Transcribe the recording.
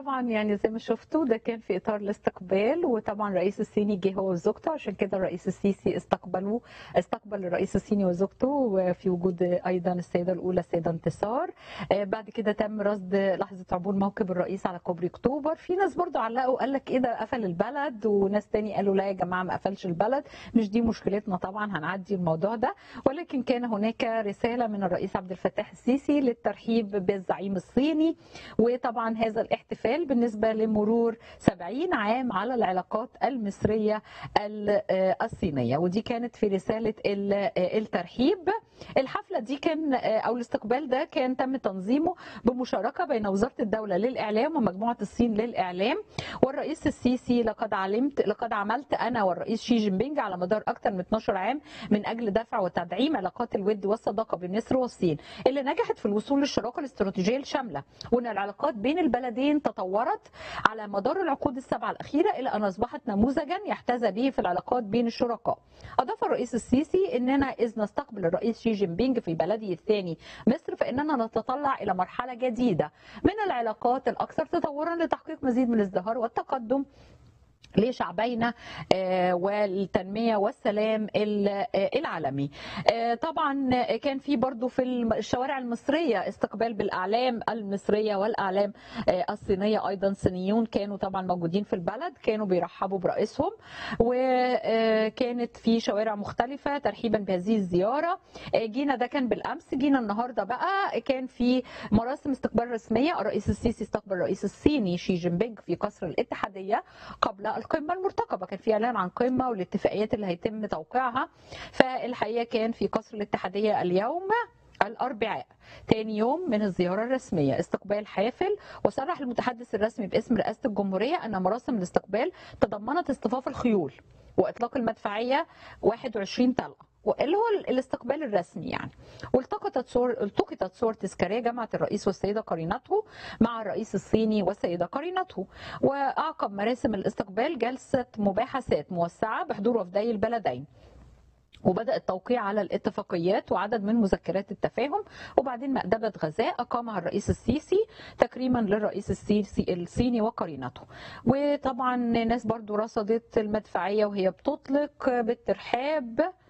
طبعا يعني زي ما شفتوا ده كان في اطار الاستقبال وطبعا الرئيس الصيني جه هو وزوجته عشان كده الرئيس السيسي استقبلوه استقبل الرئيس الصيني وزوجته في وجود ايضا السيده الاولى السيده انتصار آه، بعد كده تم رصد لحظه عبور موكب الرئيس على كوبري اكتوبر في ناس برضو علقوا قال لك ايه ده قفل البلد وناس تاني قالوا لا يا جماعه ما قفلش البلد مش دي مشكلتنا طبعا هنعدي الموضوع ده ولكن كان هناك رساله من الرئيس عبد الفتاح السيسي للترحيب بالزعيم الصيني وطبعا هذا الاحتفال بالنسبه لمرور 70 عام على العلاقات المصريه ال- آه، الصينيه ودي كانت في رساله ال- آه، الترحيب الحفله دي كان آه، او الاستقبال ده كان تم تنظيمه بمشاركه بين وزاره الدوله للاعلام ومجموعه الصين للاعلام والرئيس السيسي لقد علمت لقد عملت انا والرئيس شي جين بينج على مدار اكثر من 12 عام من اجل دفع وتدعيم علاقات الود والصداقه بين مصر والصين اللي نجحت في الوصول للشراكه الاستراتيجيه الشامله وان العلاقات بين البلدين تطورت على مدار العقود السبعه الاخيره الى ان اصبحت نموذجا يحتذى به في العلاقات بين الشركاء. اضاف الرئيس السيسي اننا اذ نستقبل الرئيس شي جين بينج في بلده الثاني مصر فاننا نتطلع الى مرحله جديده من العلاقات الاكثر تطورا لتحقيق مزيد من الازدهار والتقدم لشعبينا آه، والتنميه والسلام ال- آه، العالمي. آه، طبعا كان في برضو في الم- الشوارع المصريه استقبال بالاعلام المصريه والاعلام آه، الصينيه ايضا صينيون كانوا طبعا موجودين في البلد كانوا بيرحبوا برئيسهم وكانت في شوارع مختلفه ترحيبا بهذه الزياره آه، جينا ده كان بالامس جينا النهارده بقى كان في مراسم استقبال رسميه الرئيس السيسي استقبل الرئيس الصيني شي جين بينج في قصر الاتحاديه قبل القمه المرتقبه كان في اعلان عن قمه والاتفاقيات اللي هيتم توقيعها فالحقيقه كان في قصر الاتحاديه اليوم الأربعاء تاني يوم من الزيارة الرسمية استقبال حافل وصرح المتحدث الرسمي باسم رئاسة الجمهورية أن مراسم الاستقبال تضمنت اصطفاف الخيول وإطلاق المدفعية 21 طلقة اللي هو الاستقبال الرسمي يعني والتقطت صور التقطت صور تذكاريه جمعت الرئيس والسيده قرينته مع الرئيس الصيني والسيده قرينته واعقب مراسم الاستقبال جلسه مباحثات موسعه بحضور وفدي البلدين وبدا التوقيع على الاتفاقيات وعدد من مذكرات التفاهم وبعدين مأدبة غذاء أقامها الرئيس السيسي تكريما للرئيس السيسي الصيني وقرينته وطبعا ناس برضو رصدت المدفعية وهي بتطلق بالترحاب